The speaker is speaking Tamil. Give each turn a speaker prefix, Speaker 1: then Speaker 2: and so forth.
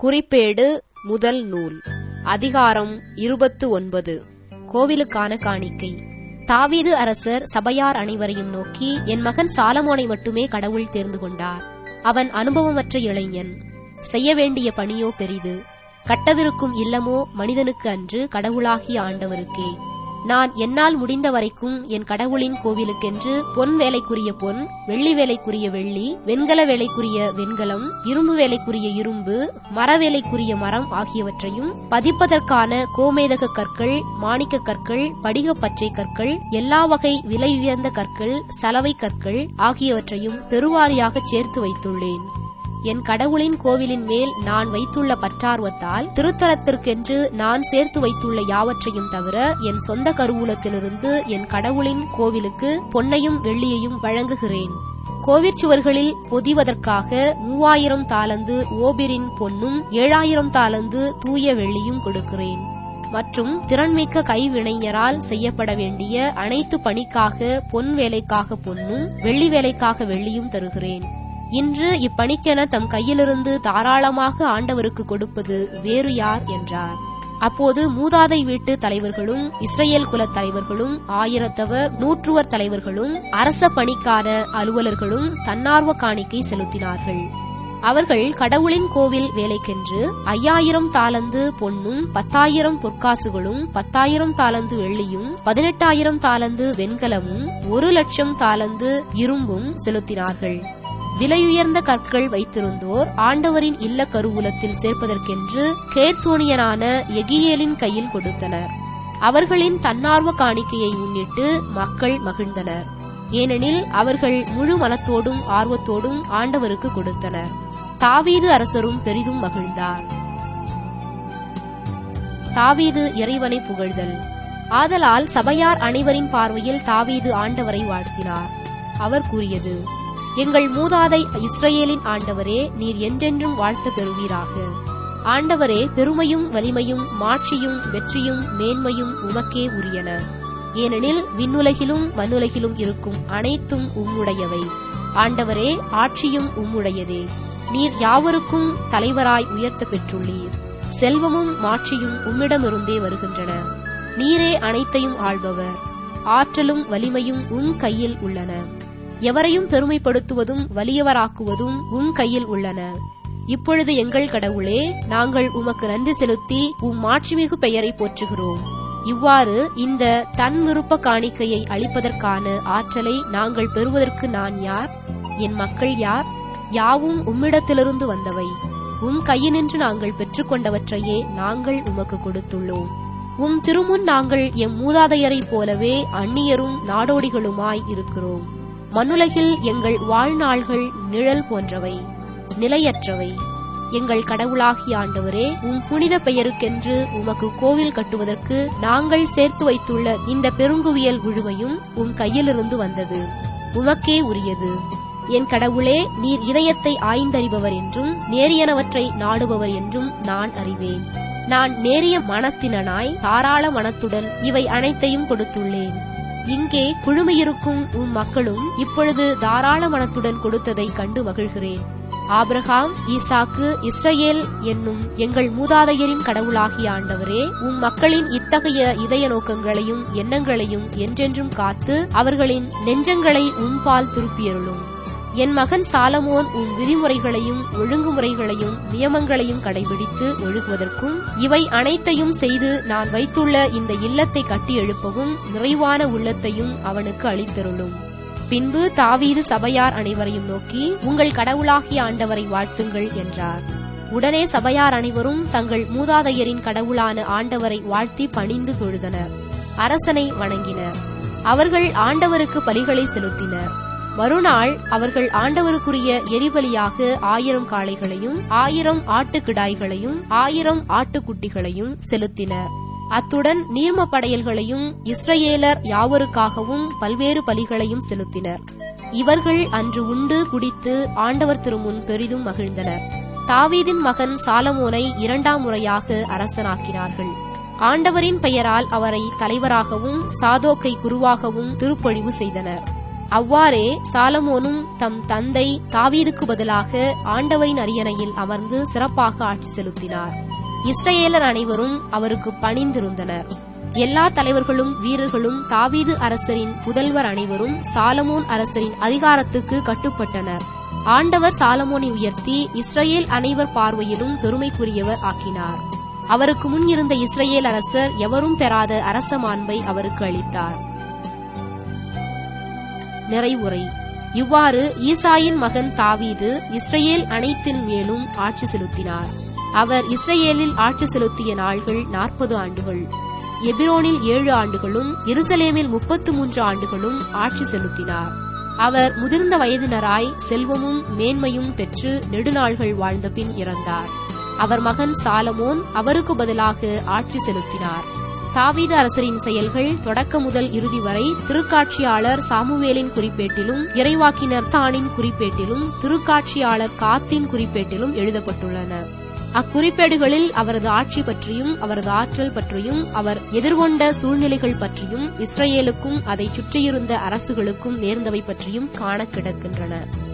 Speaker 1: குறிப்பேடு முதல் நூல் அதிகாரம் இருபத்து ஒன்பது கோவிலுக்கான காணிக்கை தாவீது அரசர் சபையார் அனைவரையும் நோக்கி என் மகன் சாலமோனை மட்டுமே கடவுள் தேர்ந்து கொண்டார் அவன் அனுபவமற்ற இளைஞன் செய்ய வேண்டிய பணியோ பெரிது கட்டவிருக்கும் இல்லமோ மனிதனுக்கு அன்று கடவுளாகிய ஆண்டவருக்கே நான் என்னால் முடிந்த வரைக்கும் என் கடவுளின் கோவிலுக்கென்று பொன் வேலைக்குரிய பொன் வெள்ளி வேலைக்குரிய வெள்ளி வெண்கல வேலைக்குரிய வெண்கலம் இரும்பு வேலைக்குரிய இரும்பு மர வேலைக்குரிய மரம் ஆகியவற்றையும் பதிப்பதற்கான கோமேதக கற்கள் மாணிக்க கற்கள் படிக பச்சை கற்கள் எல்லா வகை விலை உயர்ந்த கற்கள் சலவை கற்கள் ஆகியவற்றையும் பெருவாரியாக சேர்த்து வைத்துள்ளேன் என் கடவுளின் கோவிலின் மேல் நான் வைத்துள்ள பற்றார்வத்தால் திருத்தலத்திற்கென்று நான் சேர்த்து வைத்துள்ள யாவற்றையும் தவிர என் சொந்த கருவூலத்திலிருந்து என் கடவுளின் கோவிலுக்கு பொன்னையும் வெள்ளியையும் வழங்குகிறேன் கோவிற்சுவர்களில் பொதிவதற்காக மூவாயிரம் தாளந்து ஓபிரின் பொன்னும் ஏழாயிரம் தாளந்து தூய வெள்ளியும் கொடுக்கிறேன் மற்றும் திறன்மிக்க கைவினைஞரால் செய்யப்பட வேண்டிய அனைத்து பணிக்காக பொன் வேலைக்காக பொன்னும் வெள்ளி வேலைக்காக வெள்ளியும் தருகிறேன் இன்று இப்பணிக்கென தம் கையிலிருந்து தாராளமாக ஆண்டவருக்கு கொடுப்பது வேறு யார் என்றார் அப்போது மூதாதை வீட்டு தலைவர்களும் இஸ்ரேல் குலத் தலைவர்களும் ஆயிரத்தவர் நூற்றுவர் தலைவர்களும் அரச பணிக்கான அலுவலர்களும் தன்னார்வ காணிக்கை செலுத்தினார்கள் அவர்கள் கடவுளின் கோவில் வேலைக்கென்று ஐயாயிரம் தாளந்து பொன்னும் பத்தாயிரம் பொற்காசுகளும் பத்தாயிரம் தாளந்து வெள்ளியும் பதினெட்டாயிரம் தாளந்து வெண்கலமும் ஒரு லட்சம் தாளந்து இரும்பும் செலுத்தினார்கள் விலையுயர்ந்த கற்கள் வைத்திருந்தோர் ஆண்டவரின் இல்ல கருவூலத்தில் சேர்ப்பதற்கென்று கேட்சோனியனான எகியேலின் கையில் கொடுத்தனர் அவர்களின் தன்னார்வ காணிக்கையை முன்னிட்டு மக்கள் மகிழ்ந்தனர் ஏனெனில் அவர்கள் முழு மனத்தோடும் ஆர்வத்தோடும் ஆண்டவருக்கு கொடுத்தனர் தாவீது அரசரும் பெரிதும் மகிழ்ந்தார் தாவீது இறைவனை புகழ்தல் ஆதலால் சபையார் அனைவரின் பார்வையில் தாவீது ஆண்டவரை வாழ்த்தினார் அவர் கூறியது எங்கள் மூதாதை இஸ்ரேலின் ஆண்டவரே நீர் என்றென்றும் வாழ்த்த பெறுவீராக ஆண்டவரே பெருமையும் வலிமையும் மாட்சியும் வெற்றியும் மேன்மையும் உமக்கே உரியன ஏனெனில் விண்ணுலகிலும் மண்ணுலகிலும் இருக்கும் அனைத்தும் உம்முடையவை ஆண்டவரே ஆட்சியும் உம்முடையதே நீர் யாவருக்கும் தலைவராய் உயர்த்த பெற்றுள்ளீர் செல்வமும் மாட்சியும் உம்மிடமிருந்தே வருகின்றன நீரே அனைத்தையும் ஆள்பவர் ஆற்றலும் வலிமையும் உம் கையில் உள்ளன எவரையும் பெருமைப்படுத்துவதும் வலியவராக்குவதும் உம் கையில் உள்ளன இப்பொழுது எங்கள் கடவுளே நாங்கள் உமக்கு நன்றி செலுத்தி உம் மாட்சிமிகு பெயரை போற்றுகிறோம் இவ்வாறு இந்த தன் விருப்ப காணிக்கையை அளிப்பதற்கான ஆற்றலை நாங்கள் பெறுவதற்கு நான் யார் என் மக்கள் யார் யாவும் உம்மிடத்திலிருந்து வந்தவை உம் கையினின்று நாங்கள் பெற்றுக்கொண்டவற்றையே நாங்கள் உமக்கு கொடுத்துள்ளோம் உம் திருமுன் நாங்கள் எம் மூதாதையரைப் போலவே அந்நியரும் நாடோடிகளுமாய் இருக்கிறோம் மண்ணுலகில் எங்கள் வாழ்நாள்கள் நிழல் போன்றவை நிலையற்றவை எங்கள் கடவுளாகிய ஆண்டவரே உம் புனித பெயருக்கென்று உமக்கு கோவில் கட்டுவதற்கு நாங்கள் சேர்த்து வைத்துள்ள இந்த பெருங்குவியல் முழுமையும் உம் கையிலிருந்து வந்தது உமக்கே உரியது என் கடவுளே நீர் இதயத்தை ஆய்ந்தறிபவர் என்றும் நேரியனவற்றை நாடுபவர் என்றும் நான் அறிவேன் நான் நேரிய மனத்தினனாய் தாராள மனத்துடன் இவை அனைத்தையும் கொடுத்துள்ளேன் இங்கே குழுமையிருக்கும் உம் மக்களும் இப்பொழுது தாராள மனத்துடன் கொடுத்ததை கண்டு மகிழ்கிறேன் ஆபிரகாம் ஈசாக்கு இஸ்ரேல் என்னும் எங்கள் மூதாதையரின் கடவுளாகிய ஆண்டவரே உம் மக்களின் இத்தகைய இதய நோக்கங்களையும் எண்ணங்களையும் என்றென்றும் காத்து அவர்களின் நெஞ்சங்களை உம்பால் திருப்பியருளும் என் மகன் சாலமோன் உம் விதிமுறைகளையும் ஒழுங்குமுறைகளையும் நியமங்களையும் கடைபிடித்து ஒழுகுவதற்கும் இவை அனைத்தையும் செய்து நான் வைத்துள்ள இந்த இல்லத்தை கட்டி எழுப்பவும் நிறைவான உள்ளத்தையும் அவனுக்கு அளித்தருளும் பின்பு தாவீது சபையார் அனைவரையும் நோக்கி உங்கள் கடவுளாகிய ஆண்டவரை வாழ்த்துங்கள் என்றார் உடனே சபையார் அனைவரும் தங்கள் மூதாதையரின் கடவுளான ஆண்டவரை வாழ்த்தி பணிந்து தொழுதனர் அரசனை வணங்கினர் அவர்கள் ஆண்டவருக்கு பலிகளை செலுத்தினர் மறுநாள் அவர்கள் ஆண்டவருக்குரிய எரிபலியாக ஆயிரம் காளைகளையும் ஆயிரம் ஆட்டுக்கிடாய்களையும் ஆயிரம் ஆட்டுக்குட்டிகளையும் செலுத்தினர் அத்துடன் நீர்ம படையல்களையும் இஸ்ரேலர் யாவருக்காகவும் பல்வேறு பலிகளையும் செலுத்தினர் இவர்கள் அன்று உண்டு குடித்து ஆண்டவர் திருமுன் பெரிதும் மகிழ்ந்தனர் தாவீதின் மகன் சாலமோனை இரண்டாம் முறையாக அரசனாக்கினார்கள் ஆண்டவரின் பெயரால் அவரை தலைவராகவும் சாதோக்கை குருவாகவும் திருப்பொழிவு செய்தனர் அவ்வாறே சாலமோனும் தம் தந்தை தாவீதுக்கு பதிலாக ஆண்டவரின் அரியணையில் அமர்ந்து சிறப்பாக ஆட்சி செலுத்தினார் இஸ்ரேலர் அனைவரும் அவருக்கு பணிந்திருந்தனர் எல்லா தலைவர்களும் வீரர்களும் தாவீது அரசரின் புதல்வர் அனைவரும் சாலமோன் அரசரின் அதிகாரத்துக்கு கட்டுப்பட்டனர் ஆண்டவர் சாலமோனை உயர்த்தி இஸ்ரேல் அனைவர் பார்வையிலும் பெருமைக்குரியவர் ஆக்கினார் அவருக்கு முன் இருந்த இஸ்ரேல் அரசர் எவரும் பெறாத அரச மாண்பை அவருக்கு அளித்தார் நிறைவுரை இவ்வாறு ஈசாயின் மகன் தாவீது இஸ்ரேல் அனைத்தின் மேலும் ஆட்சி செலுத்தினார் அவர் இஸ்ரேலில் ஆட்சி செலுத்திய நாள்கள் நாற்பது ஆண்டுகள் எபிரோனில் ஏழு ஆண்டுகளும் எருசலேமில் முப்பத்து மூன்று ஆண்டுகளும் ஆட்சி செலுத்தினார் அவர் முதிர்ந்த வயதினராய் செல்வமும் மேன்மையும் பெற்று நெடுநாள்கள் வாழ்ந்த பின் இறந்தார் அவர் மகன் சாலமோன் அவருக்கு பதிலாக ஆட்சி செலுத்தினார் தாவீது அரசரின் செயல்கள் தொடக்க முதல் இறுதி வரை திருக்காட்சியாளர் சாமுவேலின் குறிப்பேட்டிலும் இறைவாக்கினர் தானின் குறிப்பேட்டிலும் திருக்காட்சியாளர் காத்தின் குறிப்பேட்டிலும் எழுதப்பட்டுள்ளன அக்குறிப்பேடுகளில் அவரது ஆட்சி பற்றியும் அவரது ஆற்றல் பற்றியும் அவர் எதிர்கொண்ட சூழ்நிலைகள் பற்றியும் இஸ்ரேலுக்கும் அதை சுற்றியிருந்த அரசுகளுக்கும் நேர்ந்தவை பற்றியும் காண கிடக்கின்றன